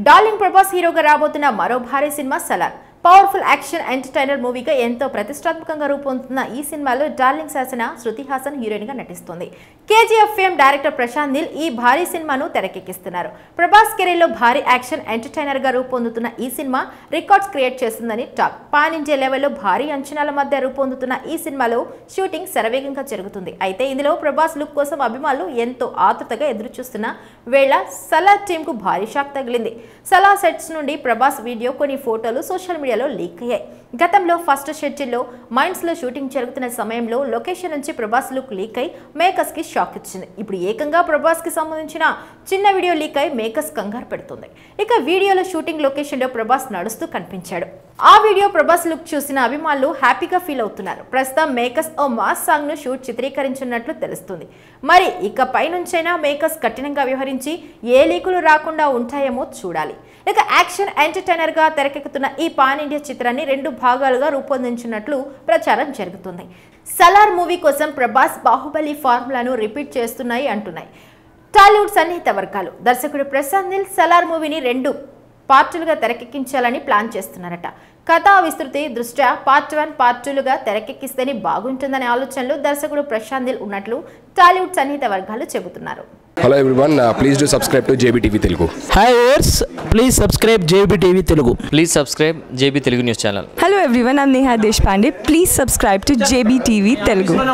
Darling Prabhas హీరోగా రాబోతున్న మరో భారీ సినిమా సలార్ పవర్ఫుల్ యాక్షన్ ఎంటర్టైనర్ మూవీగా ఎంతో ప్రతిష్టాత్మకంగా రూపొందుతున్న ఈ సినిమాలో డార్లింగ్ శాసన శృతి హాసన్ హీరోయిన్ గా నటిస్తుంది KGF fame director Prashanth Neel ఈ భారీ సినిమాను తెరకెక్కిస్తున్నారు ప్రభాస్ కెరీర్ లో భారీ యాక్షన్ ఎంటర్టైనర్ గా రూపొందుతున్న ఈ సినిమా రికార్డ్స్ క్రియేట్ చేస్తుందని టాక్ పాన్ ఇండియా లెవెల్లో భారీ అంచనాల మధ్య రూపొందుతున్న ఈ సినిమాలో షూటింగ్ శరవేగంగా జరుగుతుంది అయితే ఇందులో ప్రభాస్ లుక్ కోసం అభిమానులు ఎంతో ఆతృతగా ఎదురు చూస్తున్న వేళ సలా టీమ్ కు భారీ షాక్ తగిలింది సలా సెట్స్ నుండి ప్రభాస్ వీడియో కొన్ని ఫోటోలు సోషల్ మీడియాలో లీక్ అయ్యాయి గతంలో ఫస్ట్ షెడ్యూల్లో మైండ్స్ లో షూటింగ్ జరుగుతున్న సమయంలో లొకేషన్ నుంచి ప్రభాస్ లుక్ లీక్ అయి మేకర్స్ కి షాక్ ఇచ్చింది ఇప్పుడు ఏకంగా ప్రభాస్ కి సంబంధించిన చిన్న వీడియో లీక్ అయి మేకర్స్ కంగారు పెడుతుంది ఇక వీడియోలో షూటింగ్ లొకేషన్ లో ప్రభాస్ నడుస్తూ కనిపించాడు ఆ వీడియో ప్రభాస్ లుక్ చూసిన అభిమానులు హ్యాపీగా ఫీల్ అవుతున్నారు ప్రస్తుతం మేకర్స్ ఓ మాస్ సాంగ్ ను షూట్ చిత్రీకరించినట్లు తెలుస్తుంది మరి ఇకపై నుంచైనా మేకర్స్ కఠినంగా వ్యవహరించి ఏ లీకులు రాకుండా ఉంటాయేమో చూడాలి ఇక యాక్షన్ ఎంటర్టైనర్ గా తెరకెక్కుతున్న ఈ పాన్ ఇండియా చిత్రాన్ని రెండు భాగాలుగా రూపొందించినట్లు ప్రచారం జరుగుతుంది సలార్ మూవీ కోసం ప్రభాస్ బాహుబలి ఫార్ములాను రిపీట్ చేస్తున్నాయి అంటున్నాయి టాలీవుడ్ సన్నిహిత వర్గాలు దర్శకుడు ప్రశాంత్ నీల్ సలార్ మూవీని రెండు పార్టులుగా తెరకెక్కించాలని ప్లాన్ చేస్తున్నారట కథా విస్తృతి దృష్ట్యా పార్ట్ వన్ పార్ట్ టూలుగా తెరకెక్కిస్తేనే బాగుంటుందనే ఆలోచనలు దర్శకుడు ప్రశాంత్ నీల్ ఉన్నట్లు టాలీవుడ్ సన్నిహిత వర్గాలు చెబుతున్నారు hello everyone please do subscribe to JB TV Telugu hi ఓర్స్ please subscribe JB TV Telugu please subscribe JB Telugu news channel Hello everyone, I'm Neha Deshpande. Please subscribe to JBTV Telugu.